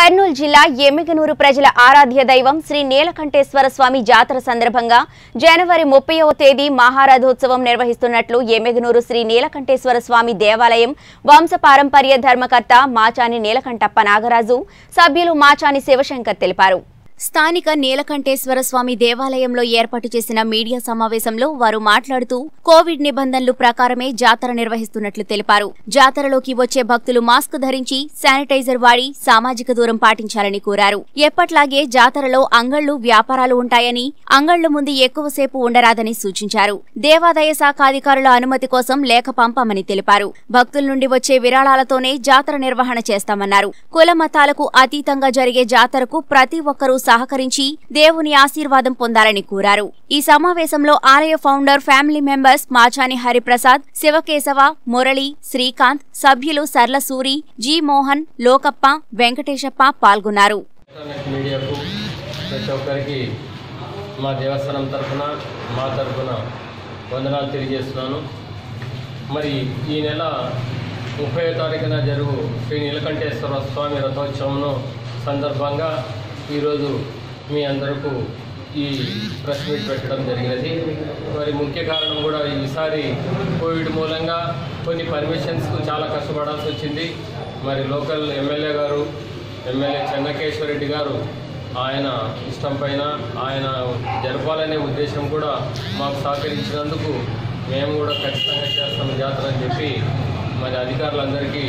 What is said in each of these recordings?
కర్నూలు జిల్లా ఎమ్మిగనూరు ప్రజల ఆరాధ్య దైవం శ్రీ నీలకంఠేశ్వర స్వామి జాతర సందర్భంగా జనవరి ముప్పైవ తేదీ మహారథోత్సవం నిర్వహిస్తున్నట్లు ఎమ్మిగనూరు శ్రీ నీలకంఠేశ్వర స్వామి దేవాలయం వంశపారంపర్య ధర్మకర్త మాచాని నీలకంఠప్ప నాగరాజు సభ్యులు మాచాని శివశంకర్ తెలిపారు స్థానిక నీలకంఠేశ్వర స్వామి దేవాలయంలో ఏర్పాటు చేసిన మీడియా సమావేశంలో వారు మాట్లాడుతూ కోవిడ్ నిబంధనలు ప్రకారమే జాతర నిర్వహిస్తున్నట్లు తెలిపారు జాతరలోకి వచ్చే భక్తులు మాస్క్ ధరించి శానిటైజర్ వాడి సామాజిక దూరం పాటించాలని కోరారు ఎప్పట్లాగే జాతరలో అంగళ్లు వ్యాపారాలు ఉంటాయని అంగళ్ల ముందు ఎక్కువసేపు ఉండరాదని సూచించారు దేవాదాయ శాఖ అధికారుల అనుమతి కోసం లేఖ పంపామని తెలిపారు భక్తుల నుండి వచ్చే విరాళాలతోనే జాతర నిర్వహణ చేస్తామన్నారు కుల మతాలకు అతీతంగా జరిగే జాతరకు ప్రతి ఒక్కరూ సహకరించి దేవుని ఆశీర్వాదం పొందాలని కోరారు ఈ సమావేశంలో ఆలయ founder family members Machani Hariprasad Shivakeshava Murali Srikanth సభ్యులు సర్లసూరి జి మోహన్ లోకప్ప వెంకటేశప్ప పాల్గొన్నారు ఎలక్ట్రానిక్ మీడియాకు ప్రతి ఒక్కరికి మా దేవస్థానం తరఫున మా తరఫున వందనాలు తెలియజేస్తున్నాను మరి ఈ నెల ముప్పై తారీఖున జరుగు శ్రీ నీలకంఠేశ్వర స్వామి రథోత్సవంను సందర్భంగా ఈరోజు మీ అందరకు ఈ ప్రెస్ మీట్ పెట్టడం జరిగినది మరి ముఖ్య కారణం కూడా ఈసారి కోవిడ్ మూలంగా కొన్ని పర్మిషన్స్కు చాలా కష్టపడాల్సి వచ్చింది మరి లోకల్ ఎమ్మెల్యే గారు ఎమ్మెల్యే చెన్నకేశ్వరరెడ్డి గారు ఆయన ఇష్టం పైన ఆయన జరపాలనే ఉద్దేశం కూడా మాకు సహకరించినందుకు మేము కూడా ఖచ్చితంగా చేస్తాం జాతర అని చెప్పి మరి అధికారులందరికీ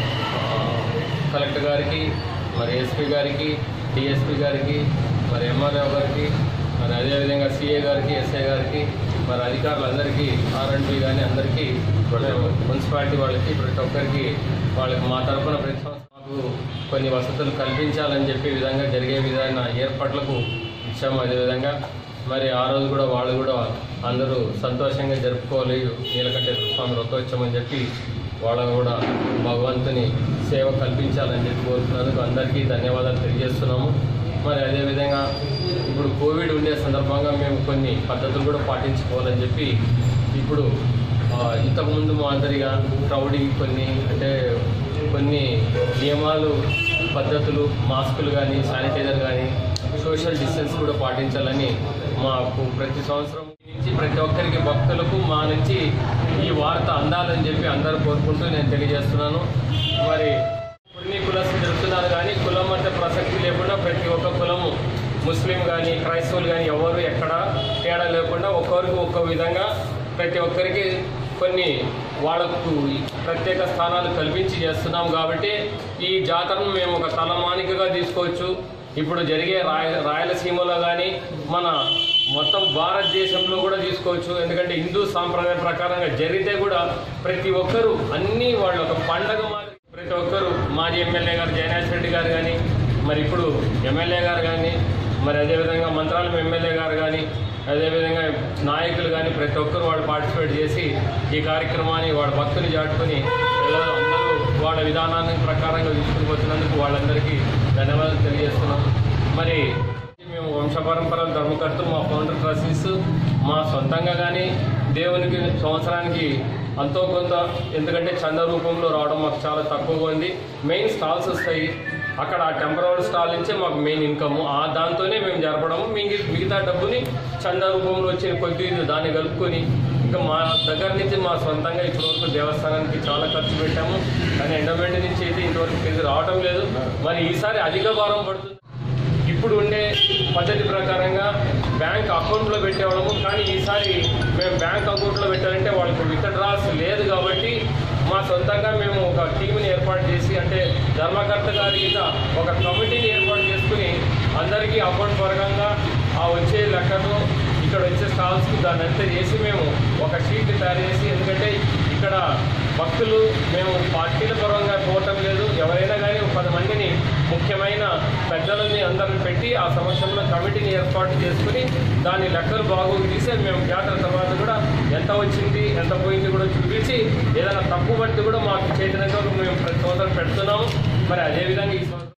ఆ, కలెక్టర్ గారికి మరి ఎస్పీ గారికి డిఎస్పీ గారికి మరి ఎంఆర్ఓ గారికి మరి అదేవిధంగా సిఏ గారికి ఎస్ఐ గారికి మరి అధికారులందరికీ ఆర్ఎండ్బి కానీ అందరికీ మేము మున్సిపాలిటీ వాళ్ళకి ప్రతి ఒక్కరికి వాళ్ళకి మా తరఫున ప్రతి సంవత్సరం మాకు కొన్ని వసతులు కల్పించాలని చెప్పే విధంగా జరిగే విధమైన ఏర్పాట్లకు ఇచ్చాము అదేవిధంగా మరి ఆ రోజు కూడా వాళ్ళు కూడా అందరూ సంతోషంగా జరుపుకోవాలి నీలకంఠేశ్వర స్వామి రథోత్సవం చెప్పి వాళ్ళకు కూడా భగవంతుని సేవ కల్పించాలని చెప్పి కోరుతున్నందుకు అందరికీ ధన్యవాదాలు తెలియజేస్తున్నాము మరి అదేవిధంగా ఇప్పుడు కోవిడ్ ఉండే సందర్భంగా మేము కొన్ని పద్ధతులు కూడా పాటించుకోవాలని చెప్పి ఇప్పుడు ఆ, ఇంతకుముందు మాదిరిగా క్రౌడీ కొన్ని అంటే కొన్ని నియమాలు పద్ధతులు మాస్కులు కానీ శానిటైజర్ కానీ సోషల్ డిస్టెన్స్ కూడా పాటించాలని మాకు ప్రతి సంవత్సరం నుంచి ప్రతి ఒక్కరికి భక్తులకు మా నుంచి ఈ వార్త అందాలని చెప్పి అందరూ కోరుకుంటూ నేను తెలియజేస్తున్నాను మరి కొన్ని కులస్తులు జరుపుతున్నారు కానీ కులం అంటే ప్రసక్తి లేకుండా ప్రతి ఒక్క కులము ముస్లిం కానీ క్రైస్తవులు కానీ ఎవరు ఎక్కడ తేడా లేకుండా ఒక్కొరికి ఒక్కో విధంగా ప్రతి ఒక్కరికి కొన్ని వాళ్ళకు ప్రత్యేక స్థానాలు కల్పించి చేస్తున్నాం కాబట్టి ఈ జాతరను మేము ఒక తలమానికగా తీసుకోవచ్చు ఇప్పుడు జరిగే రాయ రాయలసీమలో కానీ మన మొత్తం భారతదేశంలో కూడా తీసుకోవచ్చు ఎందుకంటే హిందూ సాంప్రదాయం ప్రకారంగా జరిగితే కూడా ప్రతి ఒక్కరూ అన్నీ వాళ్ళు ఒక పండగ మాదిరి ప్రతి ఒక్కరూ మాజీ ఎమ్మెల్యే గారు జయనాథ్ రెడ్డి గారు కానీ మరి ఇప్పుడు ఎమ్మెల్యే గారు కానీ మరి అదేవిధంగా మంత్రాలయం ఎమ్మెల్యే గారు కానీ అదేవిధంగా నాయకులు కానీ ప్రతి ఒక్కరు వాళ్ళు పార్టిసిపేట్ చేసి ఈ కార్యక్రమాన్ని వాళ్ళ భక్తుని చాటుకొని ఎలా అందరూ వాళ్ళ విధానాన్ని ప్రకారంగా తీసుకుని పోతున్నందుకు వాళ్ళందరికీ ధన్యవాదాలు తెలియజేస్తున్నాం మరి మేము వంశపరంపర ధర్మకర్తలు మా ఫౌండర్ ట్రస్టీస్ మా సొంతంగా కానీ దేవునికి సంవత్సరానికి అంతో కొంత ఎందుకంటే చంద రూపంలో రావడం మాకు చాలా తక్కువగా ఉంది మెయిన్ స్టాల్స్ వస్తాయి అక్కడ ఆ టెంపరరీ స్టాల్ నుంచే మాకు మెయిన్ ఇన్కమ్ ఆ దాంతోనే మేము జరపడము మిగి- మిగతా డబ్బుని చంద రూపంలో వచ్చిన కొద్ది దాన్ని కలుపుకొని ఇంకా మా దగ్గర నుంచి మా సొంతంగా ఇప్పటివరకు దేవస్థానానికి చాలా ఖర్చు పెట్టాము కానీ ఎండోమెంట్ నుంచి అయితే ఇంతవరకు ఇది రావటం లేదు మరి ఈసారి అధిక భారం పడుతుంది ఇప్పుడు ఉండే పద్ధతి ప్రకారంగా బ్యాంక్ అకౌంట్లో పెట్టేవాళ్ళము కానీ ఈసారి మేము బ్యాంక్ అకౌంట్లో పెట్టాలంటే వాళ్ళకి విత్డ్రాస్ లేదు కాబట్టి మా సొంతంగా మేము ఒక టీంని ఏర్పాటు చేసి అంటే ధర్మకర్త గారి కింద ఒక కమిటీని ఏర్పాటు చేసుకుని అందరికీ అకౌంట్ పరంగా ఆ వచ్చే లెక్కను ఇక్కడ వచ్చే స్టాల్స్కి దాన్ని అంతా చేసి మేము ఒక షీట్ తయారు చేసి ఎందుకంటే ఇక్కడ భక్తులు మేము పార్టీల పరంగా పోవటం లేదు ఎవరైనా కానీ ఒక పది మందిని ముఖ్యమైన పెద్దలని అందరిని పెట్టి ఆ సమక్షంలో కమిటీని ఏర్పాటు చేసుకుని దాని లెక్కలు బాగు తీసి మేము జాతర తర్వాత కూడా ఎంత వచ్చింది ఎంత పోయింది కూడా చూపించి ఏదైనా తప్పు బట్టి కూడా మాకు చేతినంత మేము ప్రతి సంవత్సరం పెడుతున్నాము మరి అదేవిధంగా ఈ సంవత్సరం